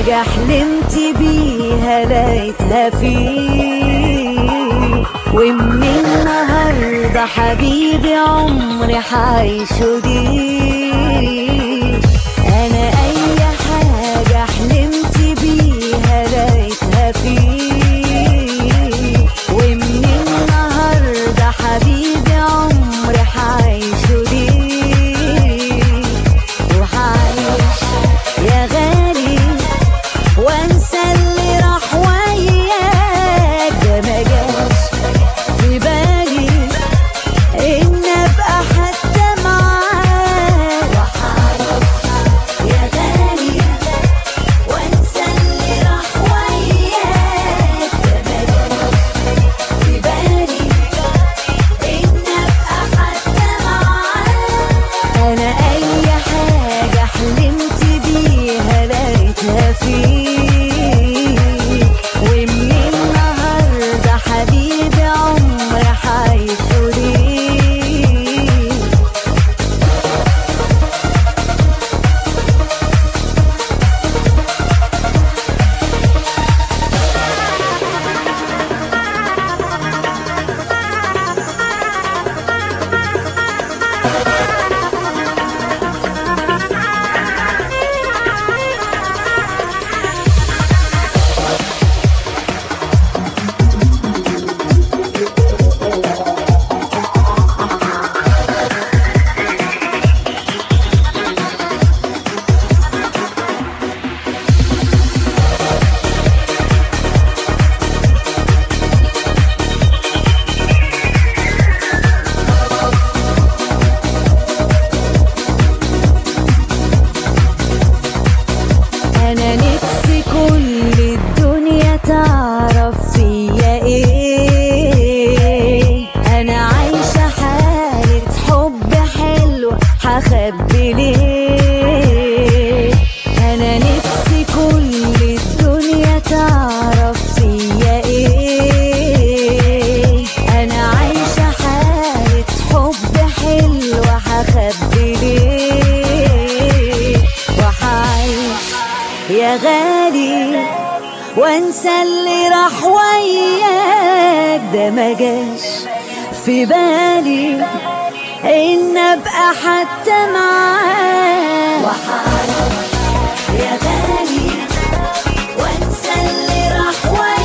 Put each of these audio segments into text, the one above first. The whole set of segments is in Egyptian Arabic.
حاجة حلمت بيها لقيتها فيك ومن النهاردة حبيبي عمري حعيشه ليك أنا أي حاجة حلمت بيها لقيتها فيك ومن النهاردة حبيبي عمري حعيشه ليك وحعيش يا غالي وانسى اللي راح وياك ده ما جاش في بالي ان ابقى حتى معاك وحعيش يا غالي وانسى اللي راح وياك ده ما جاش في بالي ان ابقى حتى معاك انا اي حاجة حلمت بيها لقيتها فيك ومن النهاردة حبيبي عمري حعيشه ليك انا نفسي كل الدنيا تعرف فيا ايه انا عايشة حالة حب حلوة هخبي ليه انا نفسي كل الدنيا تعرف فيا ايه انا عايشة حالة حب حلوة هخبي ليه وحعيش يا غالي وانسى اللي راح وياك ده ما جاش في بالي ان ابقى حتى معاك وحعيش يا غالي وانسى اللي راح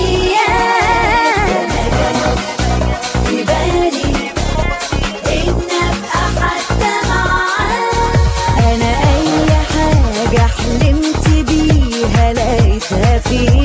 وياك ده ما جاش في بالي ان ابقى حتى معاك انا اي حاجة حلمت بيها لقيتها فيك